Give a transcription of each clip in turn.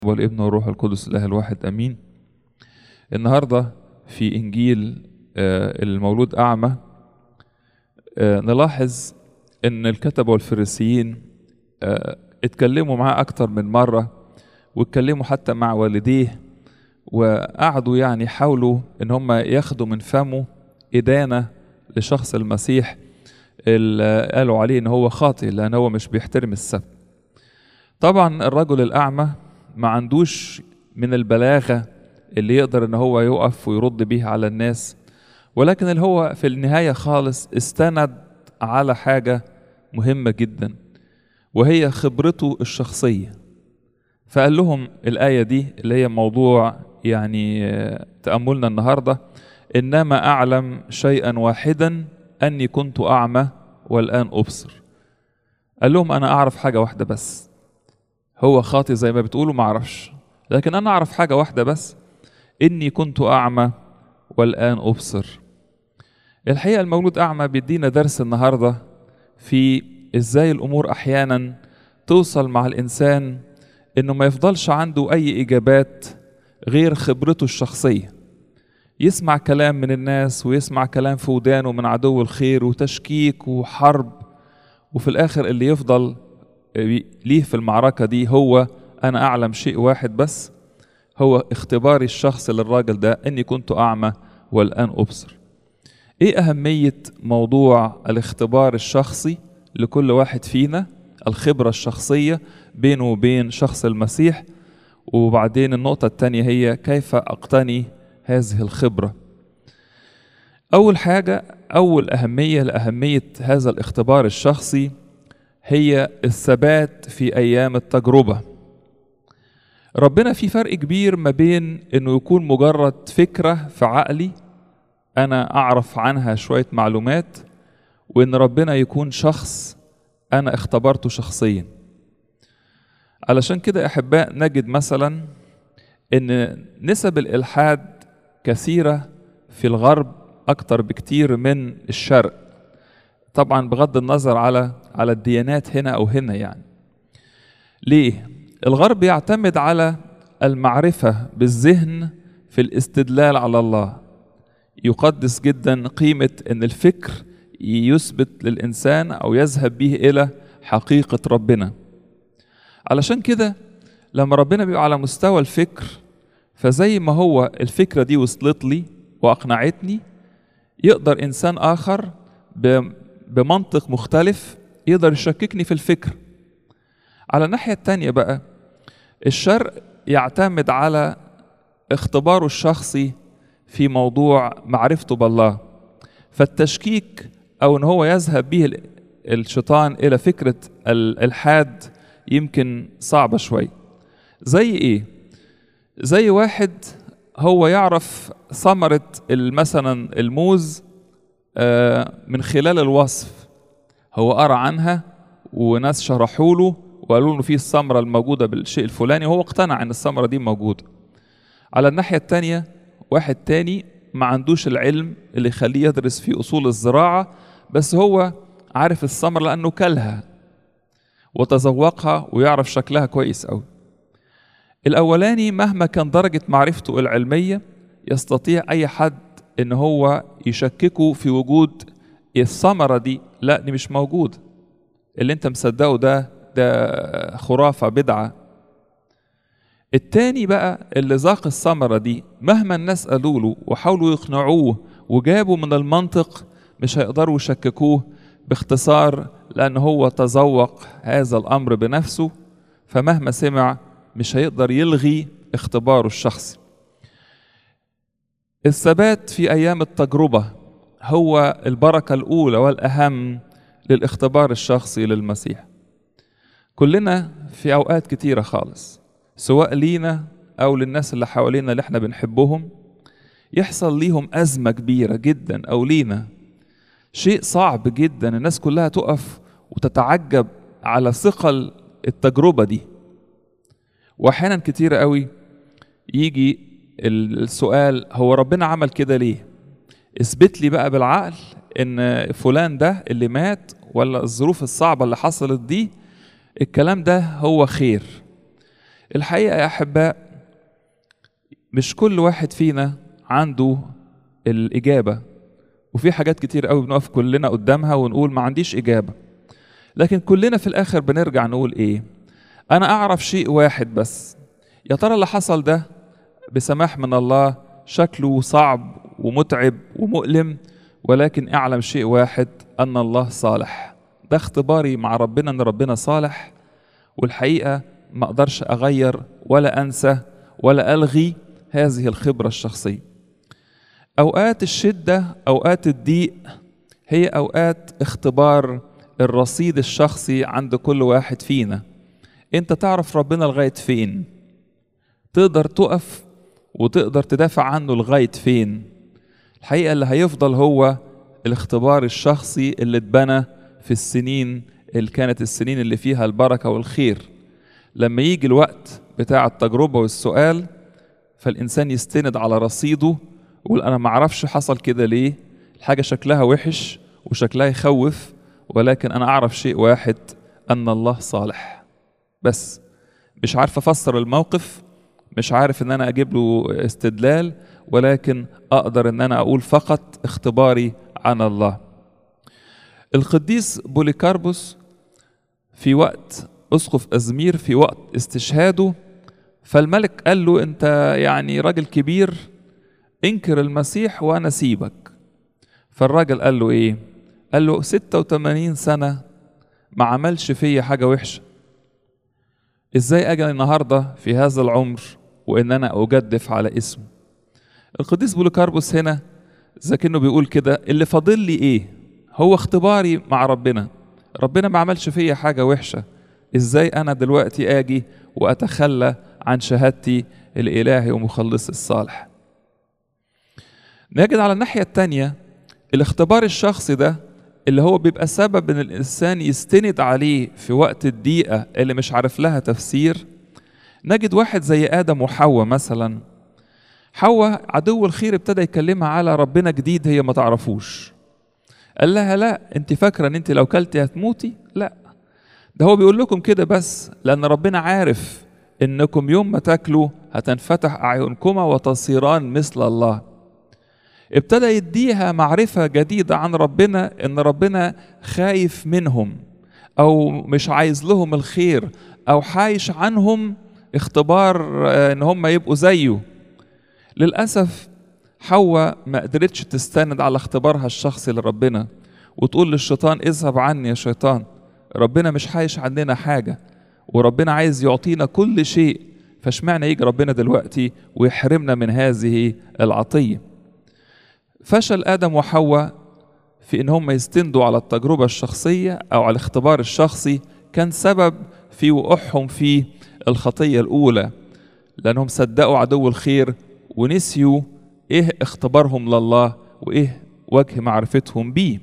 والابن والروح القدس الاله الواحد امين النهارده في انجيل آه، المولود اعمى آه، نلاحظ ان الكتبه والفريسيين آه، اتكلموا معاه اكتر من مره واتكلموا حتى مع والديه وقعدوا يعني يحاولوا ان هم ياخدوا من فمه ادانه لشخص المسيح اللي قالوا عليه ان هو خاطئ لان هو مش بيحترم السبت طبعا الرجل الاعمى ما عندوش من البلاغه اللي يقدر ان هو يقف ويرد بيها على الناس ولكن اللي هو في النهايه خالص استند على حاجه مهمه جدا وهي خبرته الشخصيه فقال لهم الايه دي اللي هي موضوع يعني آه، تاملنا النهارده انما اعلم شيئا واحدا اني كنت اعمى والان ابصر قال لهم انا اعرف حاجه واحده بس هو خاطي زي ما بتقولوا ما اعرفش لكن انا اعرف حاجه واحده بس اني كنت اعمى والان ابصر الحقيقه المولود اعمى بيدينا درس النهارده في ازاي الامور احيانا توصل مع الانسان انه ما يفضلش عنده اي اجابات غير خبرته الشخصيه يسمع كلام من الناس ويسمع كلام في ودانه من عدو الخير وتشكيك وحرب وفي الاخر اللي يفضل ليه في المعركة دي هو أنا أعلم شيء واحد بس هو اختباري الشخصي للراجل ده إني كنت أعمى والآن أبصر إيه أهمية موضوع الاختبار الشخصي لكل واحد فينا الخبرة الشخصية بينه وبين شخص المسيح وبعدين النقطة الثانية هي كيف أقتني هذه الخبرة أول حاجة أول أهمية لأهمية هذا الاختبار الشخصي هي الثبات في ايام التجربه ربنا في فرق كبير ما بين انه يكون مجرد فكره في عقلي انا اعرف عنها شويه معلومات وان ربنا يكون شخص انا اختبرته شخصيا علشان كده احباء نجد مثلا ان نسب الالحاد كثيره في الغرب اكتر بكتير من الشرق طبعا بغض النظر على على الديانات هنا او هنا يعني ليه الغرب يعتمد على المعرفه بالذهن في الاستدلال على الله يقدس جدا قيمه ان الفكر يثبت للانسان او يذهب به الى حقيقه ربنا علشان كده لما ربنا بيبقى على مستوى الفكر فزي ما هو الفكره دي وصلت لي واقنعتني يقدر انسان اخر بمنطق مختلف يقدر يشككني في الفكر على الناحية التانية بقى الشرق يعتمد على اختباره الشخصي في موضوع معرفته بالله فالتشكيك أو إن هو يذهب به الشيطان إلى فكرة الإلحاد يمكن صعبة شوي زي إيه؟ زي واحد هو يعرف ثمرة مثلا الموز من خلال الوصف هو قرا عنها وناس شرحوا له وقالوا له في الثمره الموجوده بالشيء الفلاني وهو اقتنع ان الثمره دي موجوده على الناحيه الثانيه واحد تاني ما عندوش العلم اللي يخليه يدرس في اصول الزراعه بس هو عارف الثمره لانه كلها وتذوقها ويعرف شكلها كويس قوي الاولاني مهما كان درجه معرفته العلميه يستطيع اي حد ان هو يشككوا في وجود الثمره دي لا دي مش موجوده اللي انت مصدقه ده ده خرافه بدعه التاني بقى اللي ذاق الثمره دي مهما الناس قالوا له وحاولوا يقنعوه وجابوا من المنطق مش هيقدروا يشككوه باختصار لان هو تذوق هذا الامر بنفسه فمهما سمع مش هيقدر يلغي اختباره الشخصي الثبات في ايام التجربه هو البركه الاولى والاهم للاختبار الشخصي للمسيح كلنا في اوقات كتيره خالص سواء لينا او للناس اللي حوالينا اللي احنا بنحبهم يحصل ليهم ازمه كبيره جدا او لينا شيء صعب جدا الناس كلها تقف وتتعجب على ثقل التجربه دي واحيانا كتيره قوي يجي السؤال هو ربنا عمل كده ليه اثبت لي بقى بالعقل ان فلان ده اللي مات ولا الظروف الصعبه اللي حصلت دي الكلام ده هو خير الحقيقة يا أحباء مش كل واحد فينا عنده الإجابة وفي حاجات كتير قوي بنقف كلنا قدامها ونقول ما عنديش إجابة لكن كلنا في الآخر بنرجع نقول إيه أنا أعرف شيء واحد بس يا ترى اللي حصل ده بسماح من الله شكله صعب ومتعب ومؤلم ولكن اعلم شيء واحد ان الله صالح ده اختباري مع ربنا ان ربنا صالح والحقيقه ما اقدرش اغير ولا انسى ولا الغي هذه الخبره الشخصيه اوقات الشده اوقات الضيق هي اوقات اختبار الرصيد الشخصي عند كل واحد فينا انت تعرف ربنا لغايه فين تقدر تقف وتقدر تدافع عنه لغايه فين الحقيقه اللي هيفضل هو الاختبار الشخصي اللي اتبنى في السنين اللي كانت السنين اللي فيها البركه والخير لما يجي الوقت بتاع التجربه والسؤال فالانسان يستند على رصيده ويقول انا ما اعرفش حصل كده ليه الحاجه شكلها وحش وشكلها يخوف ولكن انا اعرف شيء واحد ان الله صالح بس مش عارف افسر الموقف مش عارف ان انا اجيب له استدلال ولكن اقدر ان انا اقول فقط اختباري عن الله القديس بوليكاربوس في وقت اسقف ازمير في وقت استشهاده فالملك قال له انت يعني راجل كبير انكر المسيح وانا سيبك فالراجل قال له ايه قال له 86 سنة ما عملش فيا حاجة وحشة ازاي اجي النهاردة في هذا العمر وان انا اجدف على اسمه القديس بوليكاربوس هنا زي كأنه بيقول كده اللي فاضل لي ايه هو اختباري مع ربنا ربنا ما عملش فيا حاجة وحشة ازاي انا دلوقتي اجي واتخلى عن شهادتي الالهي ومخلص الصالح نجد على الناحية التانية الاختبار الشخصي ده اللي هو بيبقى سبب ان الانسان يستند عليه في وقت الضيقة اللي مش عارف لها تفسير نجد واحد زي ادم وحواء مثلا حواء عدو الخير ابتدى يكلمها على ربنا جديد هي ما تعرفوش قال لها لا انت فاكره ان انت لو كلتي هتموتي لا ده هو بيقول لكم كده بس لان ربنا عارف انكم يوم ما تاكلوا هتنفتح اعينكما وتصيران مثل الله ابتدى يديها معرفة جديدة عن ربنا ان ربنا خايف منهم او مش عايز لهم الخير او حايش عنهم اختبار ان هم يبقوا زيه للأسف حواء ما قدرتش تستند على اختبارها الشخصي لربنا وتقول للشيطان اذهب عني يا شيطان ربنا مش حايش عننا حاجة وربنا عايز يعطينا كل شيء فاشمعنى يجي ربنا دلوقتي ويحرمنا من هذه العطية فشل آدم وحواء في إن هم يستندوا على التجربة الشخصية أو على الاختبار الشخصي كان سبب في وقوعهم في الخطية الأولى لأنهم صدقوا عدو الخير ونسيوا إيه اختبارهم لله وإيه وجه معرفتهم بيه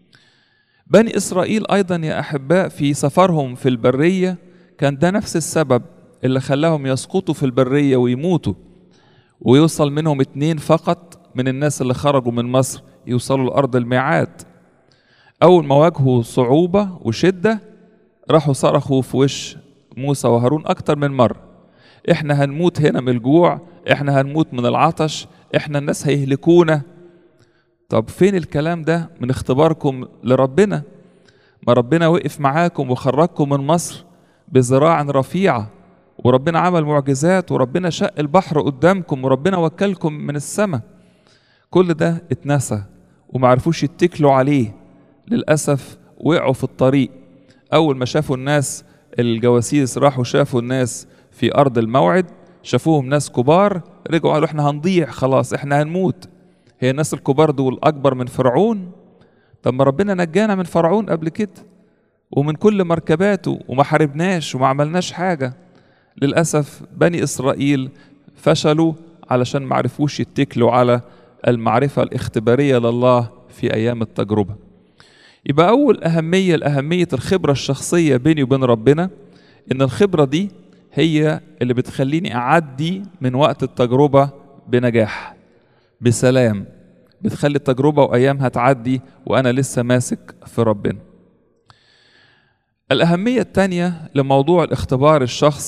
بني إسرائيل أيضا يا أحباء في سفرهم في البرية كان ده نفس السبب اللي خلاهم يسقطوا في البرية ويموتوا ويوصل منهم اتنين فقط من الناس اللي خرجوا من مصر يوصلوا لأرض الميعاد أول ما واجهوا صعوبة وشدة راحوا صرخوا في وش موسى وهارون أكتر من مرة إحنا هنموت هنا من الجوع إحنا هنموت من العطش إحنا الناس هيهلكونا طب فين الكلام ده من اختباركم لربنا ما ربنا وقف معاكم وخرجكم من مصر بذراع رفيعة وربنا عمل معجزات وربنا شق البحر قدامكم وربنا وكلكم من السماء كل ده اتنسى ومعرفوش يتكلوا عليه للأسف وقعوا في الطريق أول ما شافوا الناس الجواسيس راحوا شافوا الناس في أرض الموعد شافوهم ناس كبار رجعوا قالوا احنا هنضيع خلاص احنا هنموت هي الناس الكبار دول أكبر من فرعون طب ما ربنا نجانا من فرعون قبل كده ومن كل مركباته وما حاربناش وما عملناش حاجة للأسف بني إسرائيل فشلوا علشان ما عرفوش يتكلوا على المعرفة الاختبارية لله في أيام التجربة يبقى أول أهمية لأهمية الخبرة الشخصية بيني وبين ربنا إن الخبرة دي هي اللي بتخليني أعدي من وقت التجربة بنجاح بسلام بتخلي التجربة وأيامها تعدي وأنا لسه ماسك في ربنا الأهمية الثانية لموضوع الاختبار الشخصي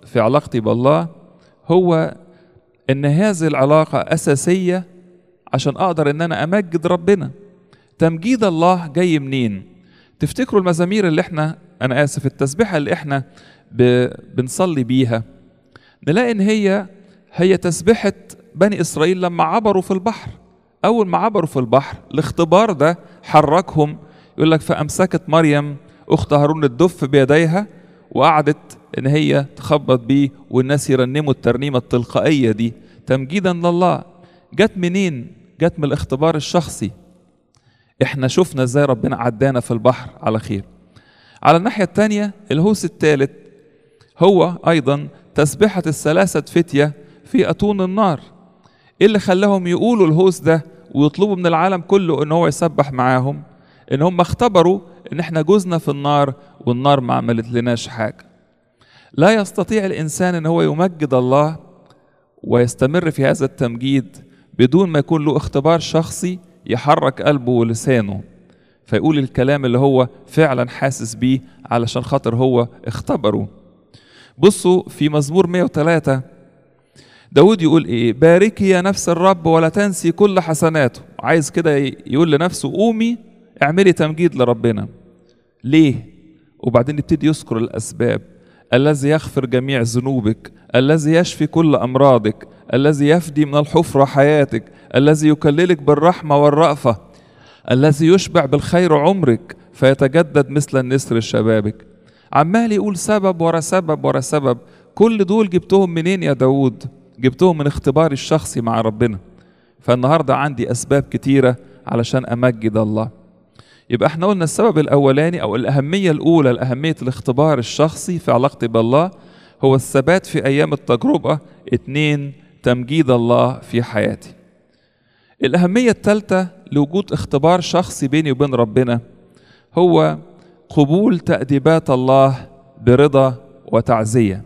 في علاقتي بالله هو ان هذه العلاقة اساسية عشان اقدر ان انا امجد ربنا تمجيد الله جاي منين تفتكروا المزامير اللي احنا انا اسف التسبيحة اللي احنا ب... بنصلي بيها نلاقي ان هي هي تسبيحة بني اسرائيل لما عبروا في البحر اول ما عبروا في البحر الاختبار ده حركهم يقول لك فامسكت مريم اخت هارون الدف بيديها وقعدت ان هي تخبط بيه والناس يرنموا الترنيمه التلقائيه دي تمجيدا لله جت منين جت من الاختبار الشخصي احنا شفنا ازاي ربنا عدانا في البحر على خير على الناحيه الثانيه الهوس الثالث هو ايضا تسبحه الثلاثه فتيه في اتون النار ايه اللي خلاهم يقولوا الهوس ده ويطلبوا من العالم كله ان هو يسبح معاهم ان هم اختبروا ان احنا جوزنا في النار والنار ما عملت لناش حاجه لا يستطيع الانسان ان هو يمجد الله ويستمر في هذا التمجيد بدون ما يكون له اختبار شخصي يحرك قلبه ولسانه فيقول الكلام اللي هو فعلا حاسس بيه علشان خاطر هو اختبره بصوا في مزمور 103 داود يقول ايه باركي يا نفس الرب ولا تنسي كل حسناته عايز كده يقول لنفسه قومي اعملي تمجيد لربنا ليه وبعدين يبتدي يذكر الاسباب الذي يغفر جميع ذنوبك الذي يشفي كل امراضك الذي يفدي من الحفره حياتك الذي يكللك بالرحمه والرأفه الذي يشبع بالخير عمرك فيتجدد مثل النسر شبابك عمال يقول سبب ورا سبب ورا سبب كل دول جبتهم منين يا داود جبتهم من اختباري الشخصي مع ربنا فالنهارده عندي اسباب كتيره علشان امجد الله يبقى احنا قلنا السبب الاولاني او الاهميه الاولى لاهميه الاختبار الشخصي في علاقتي بالله هو الثبات في ايام التجربه اتنين تمجيد الله في حياتي الاهميه الثالثه لوجود اختبار شخصي بيني وبين ربنا هو قبول تاديبات الله برضا وتعزيه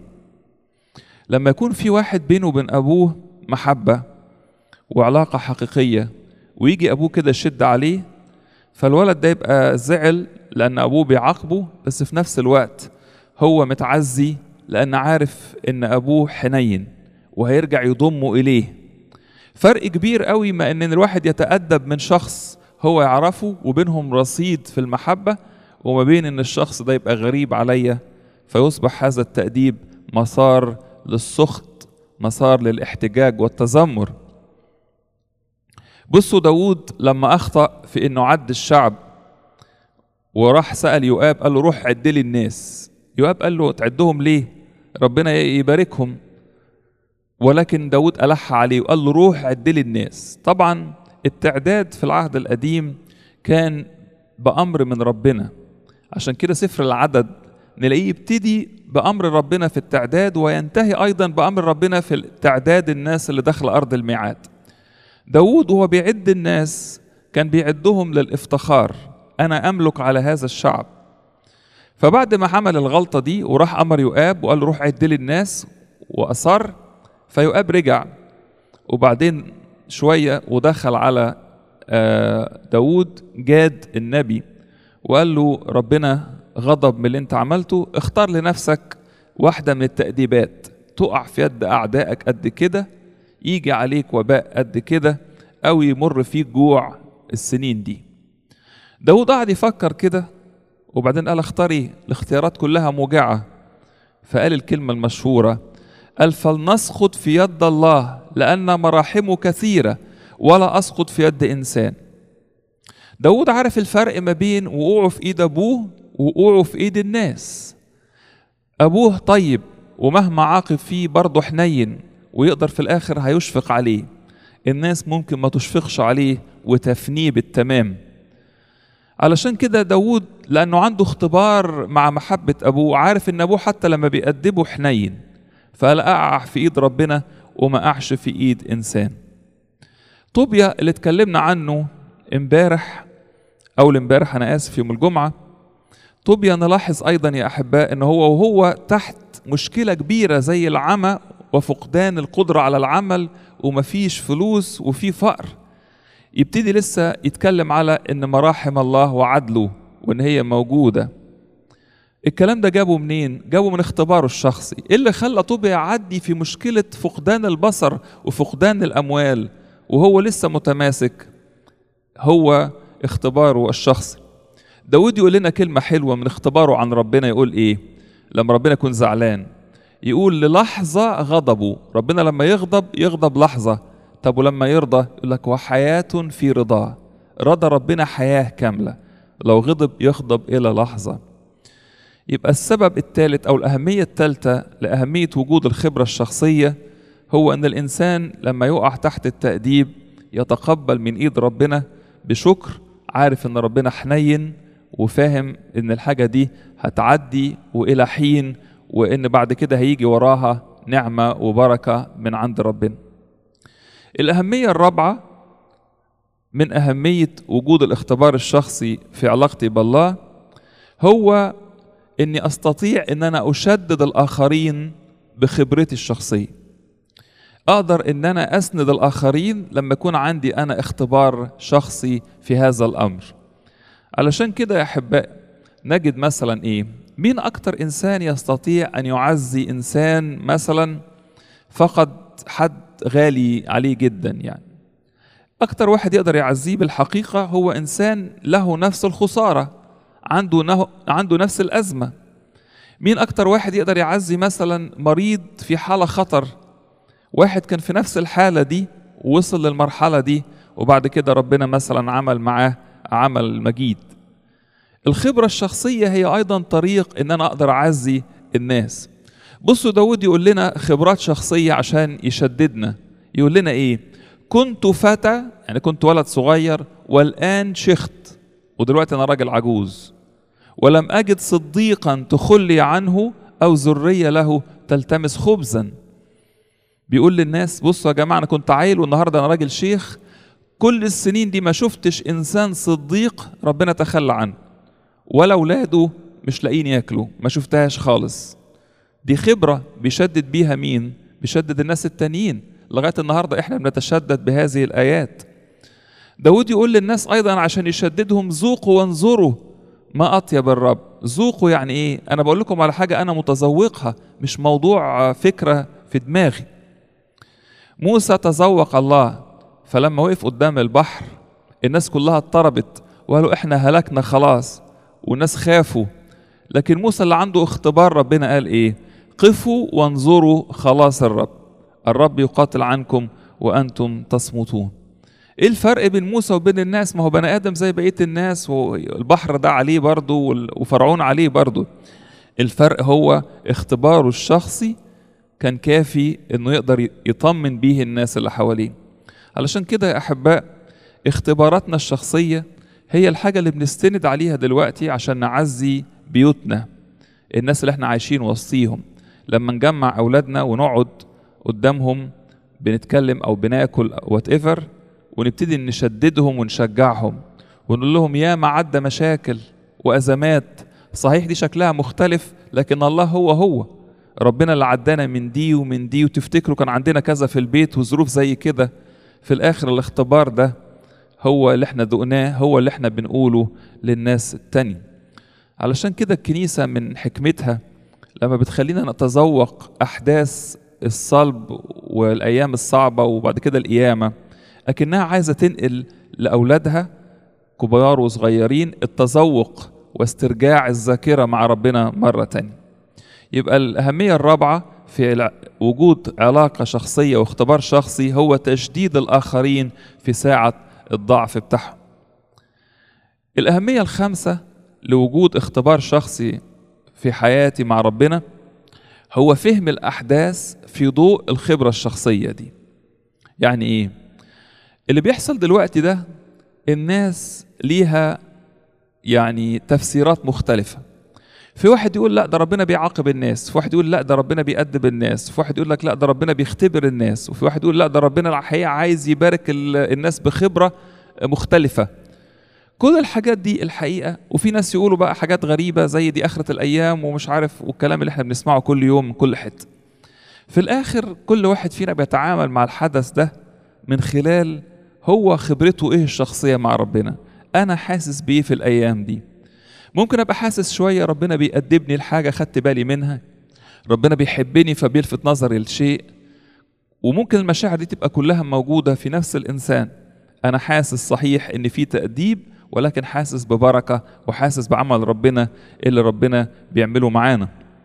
لما يكون في واحد بينه وبين ابوه محبه وعلاقه حقيقيه ويجي ابوه كده يشد عليه فالولد ده يبقى زعل لان ابوه بيعاقبه بس في نفس الوقت هو متعزي لان عارف ان ابوه حنين وهيرجع يضمه اليه فرق كبير قوي ما ان الواحد يتادب من شخص هو يعرفه وبينهم رصيد في المحبه وما بين ان الشخص ده يبقى غريب عليا فيصبح هذا التاديب مسار للسخط مسار للاحتجاج والتذمر بصوا داود لما أخطأ في إنه عد الشعب وراح سأل يؤاب قال له روح عد لي الناس يؤاب قال له تعدهم ليه ربنا يباركهم ولكن داود ألح عليه وقال له روح عد لي الناس طبعا التعداد في العهد القديم كان بأمر من ربنا عشان كده سفر العدد نلاقيه يبتدي بأمر ربنا في التعداد وينتهي أيضا بأمر ربنا في تعداد الناس اللي داخل أرض الميعاد داود وهو بيعد الناس كان بيعدهم للافتخار أنا أملك على هذا الشعب فبعد ما عمل الغلطة دي وراح أمر يؤاب وقال له روح عد لي الناس وأصر فيؤاب رجع وبعدين شوية ودخل على داود جاد النبي وقال له ربنا غضب من اللي انت عملته اختار لنفسك واحدة من التأديبات تقع في يد أعدائك قد كده يجي عليك وباء قد كده أو يمر فيك جوع السنين دي داود قعد يفكر كده وبعدين قال اختاري الاختيارات كلها موجعة فقال الكلمة المشهورة قال فلنسقط في يد الله لأن مراحمه كثيرة ولا أسقط في يد إنسان داود عارف الفرق ما بين وقوعه في إيد أبوه وقوعه في إيد الناس أبوه طيب ومهما عاقب فيه برضه حنين ويقدر في الآخر هيشفق عليه الناس ممكن ما تشفقش عليه وتفنيه بالتمام علشان كده داود لأنه عنده اختبار مع محبة أبوه عارف إن أبوه حتى لما بيأدبه حنين فقال أقع في إيد ربنا وما أقعش في إيد إنسان طوبيا اللي اتكلمنا عنه امبارح أول امبارح أنا آسف يوم الجمعة طوبيا نلاحظ أيضا يا أحباء إن هو وهو تحت مشكلة كبيرة زي العمى وفقدان القدرة على العمل ومفيش فلوس وفي فقر يبتدي لسه يتكلم على ان مراحم الله وعدله وان هي موجودة الكلام ده جابه منين؟ جابه من اختباره الشخصي، ايه اللي خلى طوبيا يعدي في مشكلة فقدان البصر وفقدان الأموال وهو لسه متماسك؟ هو اختباره الشخصي. داود يقول لنا كلمة حلوة من اختباره عن ربنا يقول ايه؟ لما ربنا يكون زعلان يقول للحظة غضبه، ربنا لما يغضب يغضب لحظة، طب ولما يرضى يقول لك وحياة في رضاه، رضا ربنا حياة كاملة، لو غضب يغضب إلى لحظة. يبقى السبب الثالث او الاهميه الثالثه لاهميه وجود الخبره الشخصيه هو ان الانسان لما يقع تحت التاديب يتقبل من ايد ربنا بشكر عارف ان ربنا حنين وفاهم ان الحاجه دي هتعدي والى حين وان بعد كده هيجي وراها نعمه وبركه من عند ربنا الاهميه الرابعه من اهميه وجود الاختبار الشخصي في علاقتي بالله هو اني استطيع ان انا اشدد الاخرين بخبرتي الشخصيه اقدر ان انا اسند الاخرين لما يكون عندي انا اختبار شخصي في هذا الامر علشان كده يا احباء نجد مثلا ايه مين اكتر انسان يستطيع ان يعزي انسان مثلا فقد حد غالي عليه جدا يعني اكتر واحد يقدر يعزيه بالحقيقه هو انسان له نفس الخساره عنده نه... عنده نفس الأزمة مين أكتر واحد يقدر يعزي مثلا مريض في حالة خطر واحد كان في نفس الحالة دي ووصل للمرحلة دي وبعد كده ربنا مثلا عمل معاه عمل مجيد الخبرة الشخصية هي أيضا طريق إن أنا أقدر أعزي الناس بصوا داود يقول لنا خبرات شخصية عشان يشددنا يقول لنا إيه كنت فتى يعني كنت ولد صغير والآن شخت ودلوقتي أنا راجل عجوز ولم أجد صديقا تخلي عنه أو ذرية له تلتمس خبزا بيقول للناس بصوا يا جماعة أنا كنت عيل والنهاردة أنا راجل شيخ كل السنين دي ما شفتش إنسان صديق ربنا تخلى عنه ولا أولاده مش لاقيين ياكلوا ما شفتهاش خالص دي خبرة بيشدد بيها مين بيشدد الناس التانيين لغاية النهاردة احنا بنتشدد بهذه الآيات داود يقول للناس أيضا عشان يشددهم ذوقوا وانظروا ما أطيب الرب ذوقوا يعني إيه أنا بقول لكم على حاجة أنا متذوقها مش موضوع فكرة في دماغي موسى تذوق الله فلما وقف قدام البحر الناس كلها اضطربت وقالوا احنا هلكنا خلاص والناس خافوا لكن موسى اللي عنده اختبار ربنا قال ايه قفوا وانظروا خلاص الرب الرب يقاتل عنكم وانتم تصمتون ايه الفرق بين موسى وبين الناس ما هو بني ادم زي بقيه الناس والبحر ده عليه برضه وفرعون عليه برضه الفرق هو اختباره الشخصي كان كافي انه يقدر يطمن بيه الناس اللي حواليه علشان كده يا احباء اختباراتنا الشخصيه هي الحاجه اللي بنستند عليها دلوقتي عشان نعزي بيوتنا الناس اللي احنا عايشين وسطيهم لما نجمع اولادنا ونقعد قدامهم بنتكلم او بناكل وات ايفر ونبتدي نشددهم ونشجعهم ونقول لهم يا ما عدى مشاكل وازمات صحيح دي شكلها مختلف لكن الله هو هو ربنا اللي عدانا من دي ومن دي وتفتكروا كان عندنا كذا في البيت وظروف زي كده في الاخر الاختبار ده هو اللي احنا دقناه هو اللي احنا بنقوله للناس التانية علشان كده الكنيسة من حكمتها لما بتخلينا نتذوق أحداث الصلب والأيام الصعبة وبعد كده القيامة أكنها عايزة تنقل لأولادها كبار وصغيرين التذوق واسترجاع الذاكرة مع ربنا مرة تانية يبقى الأهمية الرابعة في وجود علاقة شخصية واختبار شخصي هو تجديد الآخرين في ساعة الضعف بتاعهم الأهمية الخامسة لوجود اختبار شخصي في حياتي مع ربنا هو فهم الأحداث في ضوء الخبرة الشخصية دي يعني إيه؟ اللي بيحصل دلوقتي ده الناس ليها يعني تفسيرات مختلفة في واحد يقول لا ده ربنا بيعاقب الناس في واحد يقول لا ده ربنا بيأدب الناس في واحد يقول لك لا ده ربنا بيختبر الناس وفي واحد يقول لا ده ربنا الحقيقة عايز يبارك الناس بخبرة مختلفة كل الحاجات دي الحقيقة وفي ناس يقولوا بقى حاجات غريبة زي دي آخرة الأيام ومش عارف والكلام اللي احنا بنسمعه كل يوم من كل حتة في الآخر كل واحد فينا بيتعامل مع الحدث ده من خلال هو خبرته ايه الشخصية مع ربنا أنا حاسس بيه في الأيام دي ممكن ابقى حاسس شويه ربنا بيأدبني لحاجه خدت بالي منها ربنا بيحبني فبيلفت نظري لشيء وممكن المشاعر دي تبقى كلها موجوده في نفس الانسان انا حاسس صحيح ان في تأديب ولكن حاسس ببركه وحاسس بعمل ربنا اللي ربنا بيعمله معانا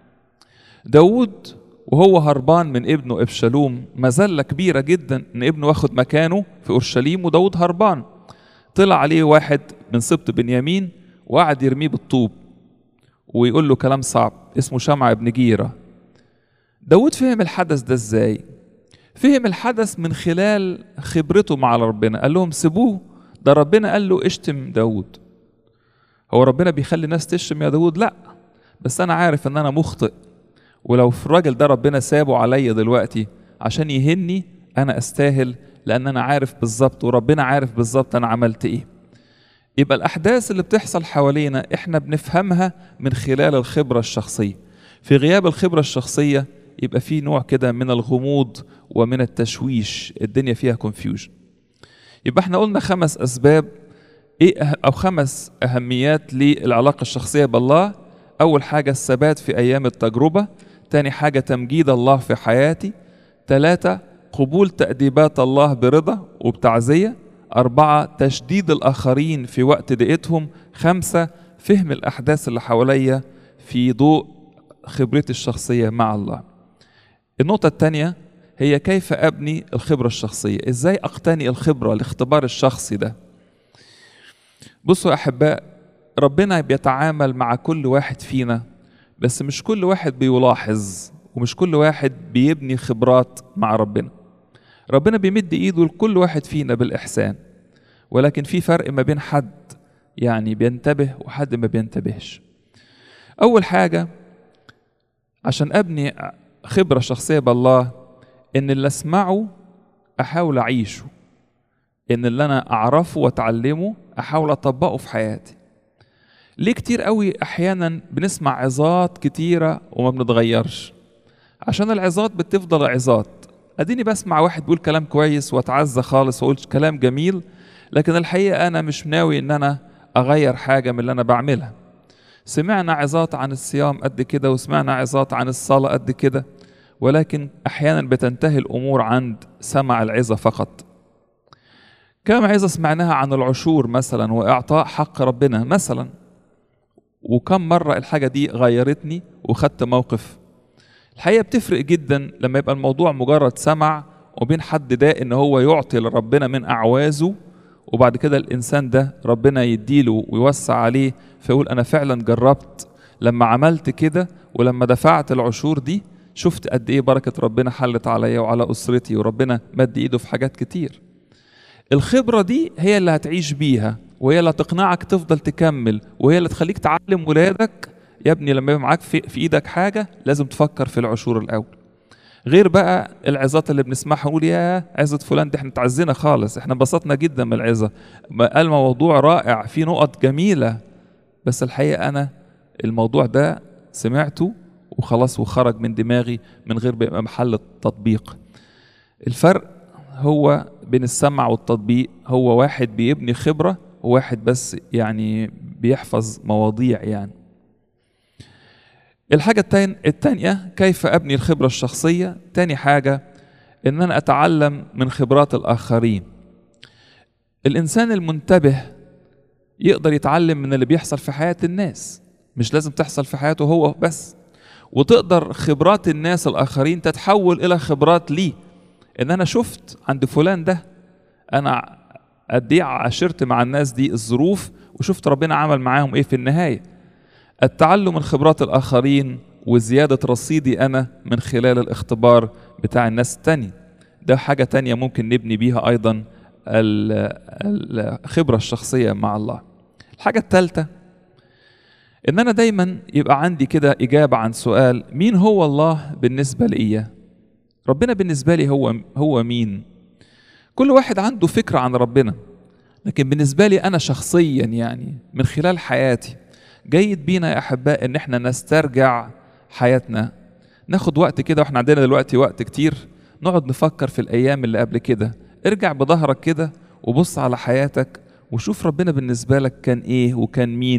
داود وهو هربان من ابنه ابشالوم مذله كبيره جدا ان ابنه واخد مكانه في اورشليم وداود هربان طلع عليه واحد من سبط بنيامين وقعد يرميه بالطوب ويقول له كلام صعب اسمه شمع بن جيرة داود فهم الحدث ده ازاي فهم الحدث من خلال خبرته مع ربنا قال لهم سيبوه ده ربنا قال له اشتم داود هو ربنا بيخلي الناس تشتم يا داود لا بس انا عارف ان انا مخطئ ولو في الراجل ده ربنا سابه عليا دلوقتي عشان يهني انا استاهل لان انا عارف بالظبط وربنا عارف بالظبط انا عملت ايه يبقى الاحداث اللي بتحصل حوالينا احنا بنفهمها من خلال الخبره الشخصيه في غياب الخبره الشخصيه يبقى في نوع كده من الغموض ومن التشويش الدنيا فيها كونفيوجن يبقى احنا قلنا خمس اسباب ايه أه- او خمس اهميات للعلاقه الشخصيه بالله اول حاجه الثبات في ايام التجربه تاني حاجه تمجيد الله في حياتي ثلاثه قبول تاديبات الله برضا وبتعزيه أربعة تشديد الآخرين في وقت ضيقتهم خمسة فهم الأحداث اللي حواليا في ضوء خبرتي الشخصية مع الله النقطة الثانية هي كيف أبني الخبرة الشخصية إزاي أقتني الخبرة الاختبار الشخصي ده بصوا يا أحباء ربنا بيتعامل مع كل واحد فينا بس مش كل واحد بيلاحظ ومش كل واحد بيبني خبرات مع ربنا ربنا بيمد ايده لكل واحد فينا بالاحسان ولكن في فرق ما بين حد يعني بينتبه وحد ما بينتبهش اول حاجه عشان ابني خبره شخصيه بالله ان اللي اسمعه احاول اعيشه ان اللي انا اعرفه واتعلمه احاول اطبقه في حياتي ليه كتير قوي احيانا بنسمع عظات كتيره وما بنتغيرش عشان العظات بتفضل عظات اديني بسمع واحد بيقول كلام كويس واتعزى خالص واقول كلام جميل لكن الحقيقه انا مش ناوي ان انا اغير حاجه من اللي انا بعملها سمعنا عظات عن الصيام قد كده وسمعنا عظات عن الصلاه قد كده ولكن احيانا بتنتهي الامور عند سمع العظه فقط كم عظه سمعناها عن العشور مثلا واعطاء حق ربنا مثلا وكم مره الحاجه دي غيرتني وخدت موقف الحقيقه بتفرق جدا لما يبقى الموضوع مجرد سمع وبين حد ده ان هو يعطي لربنا من اعوازه وبعد كده الانسان ده ربنا يديله ويوسع عليه فيقول انا فعلا جربت لما عملت كده ولما دفعت العشور دي شفت قد ايه بركه ربنا حلت عليا وعلى اسرتي وربنا مد ايده في حاجات كتير الخبره دي هي اللي هتعيش بيها وهي اللي هتقنعك تفضل تكمل وهي اللي تخليك تعلم ولادك يا ابني لما يبقى معاك في, في ايدك حاجه لازم تفكر في العشور الاول غير بقى العظات اللي بنسمعها نقول يا عظة فلان دي احنا اتعزينا خالص احنا انبسطنا جدا من العظة قال موضوع رائع في نقط جميلة بس الحقيقة أنا الموضوع ده سمعته وخلاص وخرج من دماغي من غير بيبقى محل التطبيق الفرق هو بين السمع والتطبيق هو واحد بيبني خبرة وواحد بس يعني بيحفظ مواضيع يعني الحاجة التانية, التانية كيف أبني الخبرة الشخصية تاني حاجة إن أنا أتعلم من خبرات الآخرين الإنسان المنتبه يقدر يتعلم من اللي بيحصل في حياة الناس مش لازم تحصل في حياته هو بس وتقدر خبرات الناس الآخرين تتحول إلى خبرات ليه إن أنا شفت عند فلان ده أنا قد إيه عاشرت مع الناس دي الظروف وشفت ربنا عمل معاهم إيه في النهاية التعلم من خبرات الآخرين وزيادة رصيدي أنا من خلال الاختبار بتاع الناس التانية ده حاجة تانية ممكن نبني بيها أيضا الخبرة الشخصية مع الله الحاجة الثالثة إن أنا دايما يبقى عندي كده إجابة عن سؤال مين هو الله بالنسبة لي ربنا بالنسبة لي هو هو مين كل واحد عنده فكرة عن ربنا لكن بالنسبة لي أنا شخصيا يعني من خلال حياتي جيد بينا يا احباء ان احنا نسترجع حياتنا ناخد وقت كده واحنا عندنا دلوقتي وقت كتير نقعد نفكر في الايام اللي قبل كده ارجع بظهرك كده وبص على حياتك وشوف ربنا بالنسبه لك كان ايه وكان مين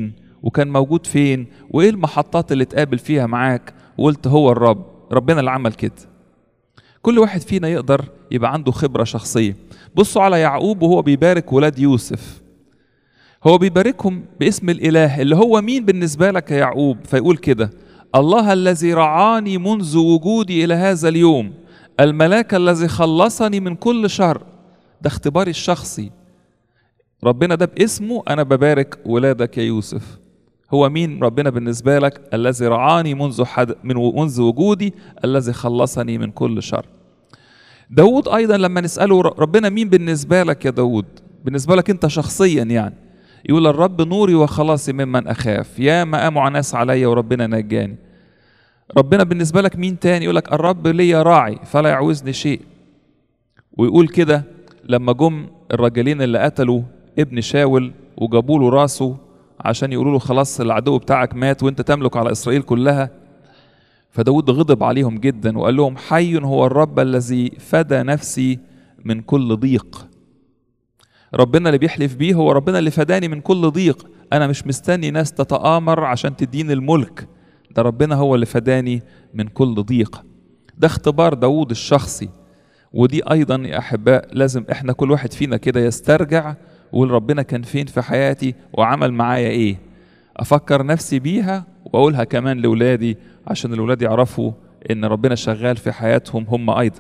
وكان موجود فين وايه المحطات اللي اتقابل فيها معاك وقلت هو الرب ربنا اللي عمل كده كل واحد فينا يقدر يبقى عنده خبرة شخصية بصوا على يعقوب وهو بيبارك ولاد يوسف هو بيباركهم باسم الإله اللي هو مين بالنسبة لك يا يعقوب فيقول كده الله الذي رعاني منذ وجودي إلى هذا اليوم الملاك الذي خلصني من كل شر ده اختباري الشخصي ربنا ده باسمه أنا ببارك ولادك يا يوسف هو مين ربنا بالنسبة لك الذي رعاني منذ حد من منذ وجودي الذي خلصني من كل شر داود أيضا لما نسأله ربنا مين بالنسبة لك يا داود بالنسبة لك أنت شخصيا يعني يقول الرب نوري وخلاصي ممن أخاف يا ما قاموا ناس عليا وربنا نجاني ربنا بالنسبة لك مين تاني يقول لك الرب لي راعي فلا يعوزني شيء ويقول كده لما جم الراجلين اللي قتلوا ابن شاول وجابوا له راسه عشان يقولوا له خلاص العدو بتاعك مات وانت تملك على اسرائيل كلها فداود غضب عليهم جدا وقال لهم حي هو الرب الذي فدى نفسي من كل ضيق ربنا اللي بيحلف بيه هو ربنا اللي فداني من كل ضيق انا مش مستني ناس تتآمر عشان تديني الملك ده ربنا هو اللي فداني من كل ضيق ده اختبار داود الشخصي ودي ايضا يا احباء لازم احنا كل واحد فينا كده يسترجع ويقول ربنا كان فين في حياتي وعمل معايا ايه افكر نفسي بيها واقولها كمان لاولادي عشان الاولاد يعرفوا ان ربنا شغال في حياتهم هم ايضا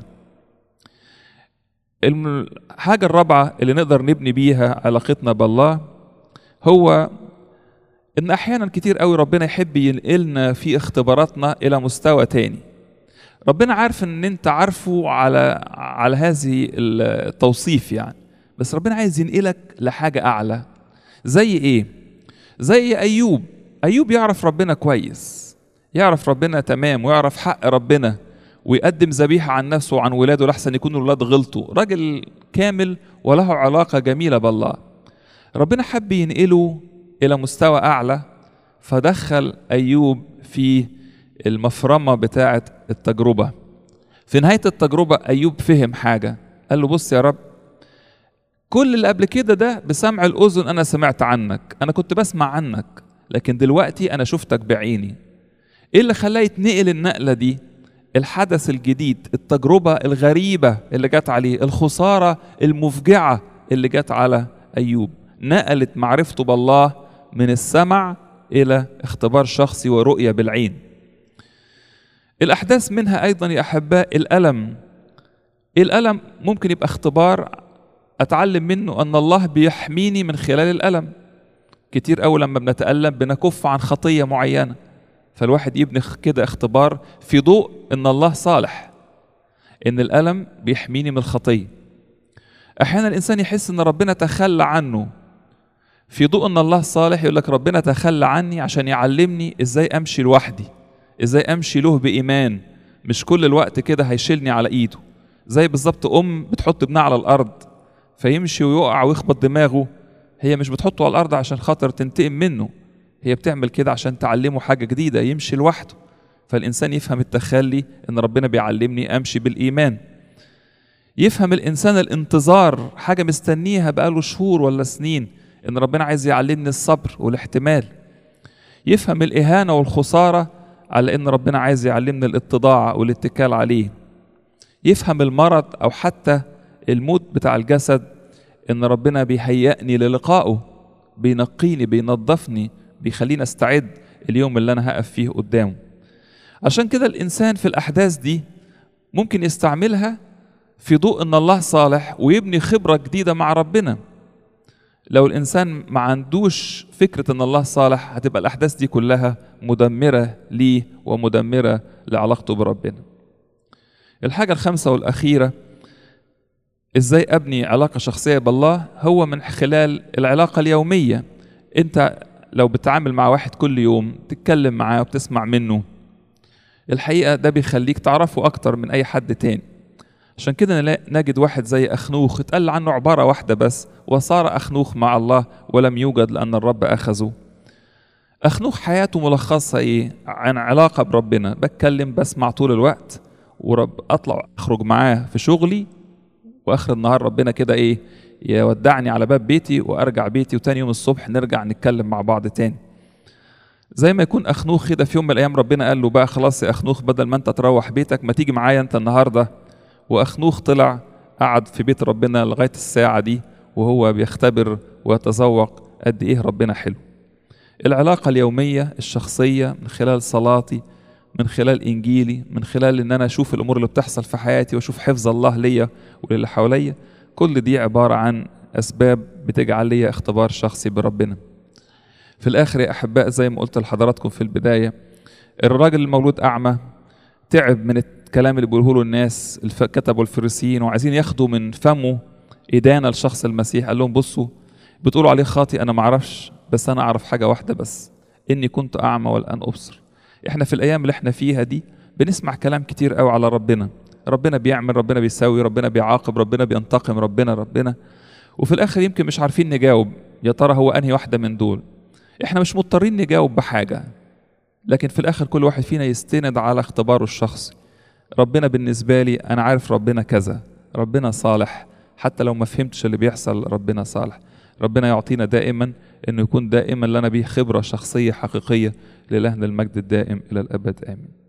الحاجة الرابعة اللي نقدر نبني بيها علاقتنا بالله هو ان احيانا كتير قوي ربنا يحب ينقلنا في اختباراتنا الى مستوى تاني ربنا عارف ان انت عارفه على على هذه التوصيف يعني بس ربنا عايز ينقلك لحاجة اعلى زي ايه زي ايوب ايوب يعرف ربنا كويس يعرف ربنا تمام ويعرف حق ربنا ويقدم ذبيحة عن نفسه وعن ولاده لحسن يكونوا الولاد غلطوا راجل كامل وله علاقة جميلة بالله ربنا حب ينقله إلى مستوى أعلى فدخل أيوب في المفرمة بتاعة التجربة في نهاية التجربة أيوب فهم حاجة قال له بص يا رب كل اللي قبل كده ده بسمع الأذن أنا سمعت عنك أنا كنت بسمع عنك لكن دلوقتي أنا شفتك بعيني إيه اللي خلاه يتنقل النقلة دي الحدث الجديد التجربة الغريبة اللي جت عليه الخسارة المفجعة اللي جت على أيوب نقلت معرفته بالله من السمع إلى اختبار شخصي ورؤية بالعين الأحداث منها أيضا يا أحباء الألم الألم ممكن يبقى اختبار أتعلم منه أن الله بيحميني من خلال الألم كتير أوي لما بنتألم بنكف عن خطية معينة فالواحد يبني كده اختبار في ضوء ان الله صالح ان الالم بيحميني من الخطيه احيانا الانسان يحس ان ربنا تخلى عنه في ضوء ان الله صالح يقول لك ربنا تخلى عني عشان يعلمني ازاي امشي لوحدي ازاي امشي له بايمان مش كل الوقت كده هيشيلني على ايده زي بالظبط ام بتحط ابنها على الارض فيمشي ويقع ويخبط دماغه هي مش بتحطه على الارض عشان خاطر تنتقم منه هي بتعمل كده عشان تعلمه حاجة جديدة يمشي لوحده فالإنسان يفهم التخلي إن ربنا بيعلمني أمشي بالإيمان يفهم الإنسان الانتظار حاجة مستنيها بقاله شهور ولا سنين إن ربنا عايز يعلمني الصبر والاحتمال يفهم الإهانة والخسارة على إن ربنا عايز يعلمني الاتضاع والاتكال عليه يفهم المرض أو حتى الموت بتاع الجسد إن ربنا بيهيئني للقائه بينقيني بينظفني بيخليني استعد اليوم اللي انا هقف فيه قدامه عشان كده الانسان في الاحداث دي ممكن يستعملها في ضوء ان الله صالح ويبني خبره جديده مع ربنا لو الانسان ما عندوش فكره ان الله صالح هتبقى الاحداث دي كلها مدمره ليه ومدمره لعلاقته بربنا الحاجه الخامسه والاخيره ازاي ابني علاقه شخصيه بالله هو من خلال العلاقه اليوميه انت لو بتعامل مع واحد كل يوم تتكلم معاه وبتسمع منه الحقيقة ده بيخليك تعرفه أكتر من أي حد تاني عشان كده نجد واحد زي أخنوخ اتقال عنه عبارة واحدة بس وصار أخنوخ مع الله ولم يوجد لأن الرب أخذه أخنوخ حياته ملخصة إيه؟ عن علاقة بربنا بتكلم بسمع طول الوقت ورب أطلع أخرج معاه في شغلي وآخر النهار ربنا كده إيه يودعني على باب بيتي وارجع بيتي وتاني يوم الصبح نرجع نتكلم مع بعض تاني زي ما يكون اخنوخ كده في يوم من الايام ربنا قال له بقى خلاص يا اخنوخ بدل ما انت تروح بيتك ما تيجي معايا انت النهارده واخنوخ طلع قعد في بيت ربنا لغايه الساعه دي وهو بيختبر ويتذوق قد ايه ربنا حلو العلاقه اليوميه الشخصيه من خلال صلاتي من خلال انجيلي من خلال ان انا اشوف الامور اللي بتحصل في حياتي واشوف حفظ الله ليا وللي حواليا كل دي عباره عن اسباب بتجعل لي اختبار شخصي بربنا في الاخر يا احباء زي ما قلت لحضراتكم في البدايه الراجل المولود اعمى تعب من الكلام اللي بيقوله له الناس الف... كتبوا الفريسيين وعايزين ياخدوا من فمه إدانة لشخص المسيح قال لهم بصوا بتقولوا عليه خاطي أنا معرفش بس أنا أعرف حاجة واحدة بس إني كنت أعمى والآن أبصر إحنا في الأيام اللي إحنا فيها دي بنسمع كلام كتير قوي على ربنا ربنا بيعمل ربنا بيسوي ربنا بيعاقب ربنا بينتقم ربنا ربنا وفي الآخر يمكن مش عارفين نجاوب يا ترى هو أنهي واحدة من دول إحنا مش مضطرين نجاوب بحاجة لكن في الآخر كل واحد فينا يستند على اختباره الشخصي ربنا بالنسبة لي أنا عارف ربنا كذا ربنا صالح حتى لو ما فهمتش اللي بيحصل ربنا صالح ربنا يعطينا دائما انه يكون دائما لنا به خبره شخصيه حقيقيه لإلهنا المجد الدائم الى الابد امين